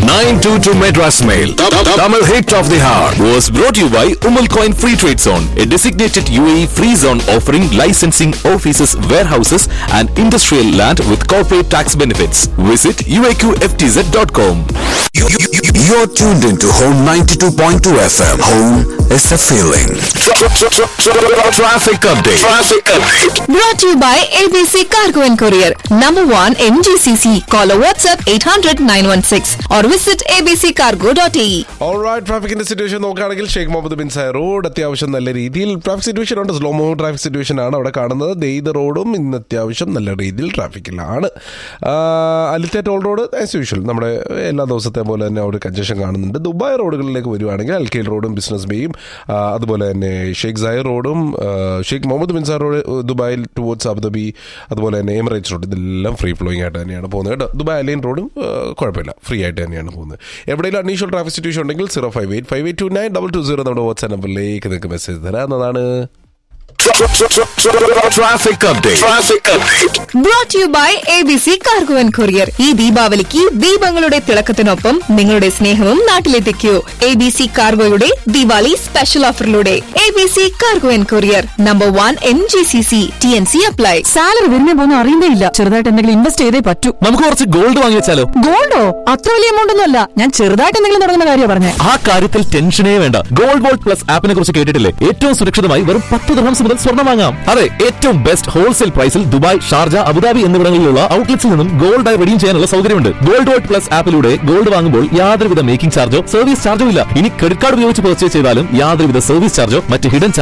922 Madras Mail. Tamil hit of the hour. was brought to you by Umal Coin Free Trade Zone, a designated UAE free zone offering licensing offices, warehouses, and industrial land with corporate tax benefits. Visit uaqftz.com. You're tuned into Home 92.2 FM. Home is the feeling. Traffic update. Traffic update. Brought to you by ABC Cargo and Courier. Number one in GCC. Call or WhatsApp 800 916 or visit abccargo.ae. Alright ട്രാഫിക്കിന്റെ situation നോക്കുകയാണെങ്കിൽ Sheikh Mohammed bin Zayed road അത്യാവശ്യം നല്ല രീതിയിൽ traffic situation ഉണ്ട് slow move traffic situation ആണ് അവിടെ കാണുന്നത് ദെയ്ത് റോഡും ഇന്ന് അത്യാവശ്യം നല്ല രീതിയിൽ ട്രാഫിക്കിലാണ് അലിത്തെ ടോൾ റോഡ് ആസ് യൂഷ്വൽ നമ്മുടെ എല്ലാ ദിവസത്തെ പോലെ തന്നെ അവിടെ കഞ്ചഷൻ കാണുന്നുണ്ട് ദുബായ് റോഡുകളിലേക്ക് വരുവാണെങ്കിൽ അൽക്കയിൽ റോഡും ബിസിനസ് ബേയും ആ, അതുപോലെ തന്നെ ഷെയ്ഖ് സായർ റോഡും ആ, Sheikh Mohammed bin Zayed road ദുബായിൽ ടുവേർഡ്സ് അബുദാബി അതുപോലെ തന്നെ എമിറേറ്റ്സ് റോഡ് ഇതെല്ലാം ഫ്രീ ഫ്ലോയിങ് ആയിട്ട് തന്നെയാണ് പോകുന്നത് കേട്ടോ ദുബായ് അലൈൻ റോഡും ആ, കുഴപ്പമില്ല ഫ്രീ ആയിട്ട് തന്നെയാണ് പോകുന്നത് എവിടെയെങ്കിലും അൺയൂഷ്വൽ ട്രാഫിക് സിറ്റുവേഷൻ ഉണ്ടെങ്കിൽ zero five eight five eight two nine double two zero നമ്മുടെ വാട്സ്ആപ്പ് നമ്പറിലേക്ക് നിങ്ങൾക്ക് മെസ്സേജ് തരാവുന്നതാണ് Traffic update. Traffic update. Brought to you by ABC Cargo and Courier. ഈ ദീപാവലിക്ക് ദീപങ്ങളുടെ തിളക്കത്തിനൊപ്പം നിങ്ങളുടെ സ്നേഹവും നാട്ടിലെത്തിക്കൂ എ ബി സി കാർഗോയുടെ ദിവാലി സ്പെഷ്യൽ ഓഫറിലൂടെ A B C cargo and courier number one in G C C T N C apply salary വരുന്നേ പോകുന്ന അറിയുന്നേ ഇല്ല ചെറുതായിട്ട് എന്തെങ്കിലും ഇൻവെസ്റ്റ് ചെയ്തേ പറ്റൂ നമുക്ക് കുറച്ച് ഗോൾഡ് വാങ്ങി വെച്ചാലോ ഗോൾഡോ അത്ര വലിയ എമൗണ്ട് ഒന്നും അല്ല ഞാൻ ചെറുതായിട്ട് എന്തെങ്കിലും തുടങ്ങുന്ന കാര്യം പറഞ്ഞേ ആ കാര്യത്തിൽ ടെൻഷനേ വേണ്ട ഗോൾഡ് ഗോൾഡ് പ്ലസ് ആപ്പിനെ കുറിച്ച് കേട്ടിട്ടില്ലേ ഏറ്റവും സുരക്ഷിതമായി വെറും പത്ത് ദിർഹംസ് മുതൽ സ്വർണ്ണം വാങ്ങാം അതെ ഏറ്റവും ബെസ്റ്റ് ഹോൾസെയിൽ പ്രൈസിൽ ദുബായ് ഷാർജ അബുദാബി എന്നിവിടങ്ങളിലുള്ള ഔട്ട്ലെറ്റ്സിൽ നിന്നും ഗോൾഡായി റെഡീം ചെയ്യാനുള്ള സൗകര്യമുണ്ട് ഗോൾഡ് ഗോൾഡ് പ്ലസ് ആപ്പിലൂടെ ഗോൾഡ് വാങ്ങുമ്പോൾ യാതൊരുവിധ മേക്കിംഗ് ചാർജോ സർവീസ് ചാർജോ ഇല്ല ഇനി ക്രെഡിറ്റ് കാർഡ് ഉപയോഗിച്ച് പർച്ചേസ് ചെയ്താലും യാതൊരുവിധ സർവീസ് ചാർജോ മറ്റ് ഹിഡൻ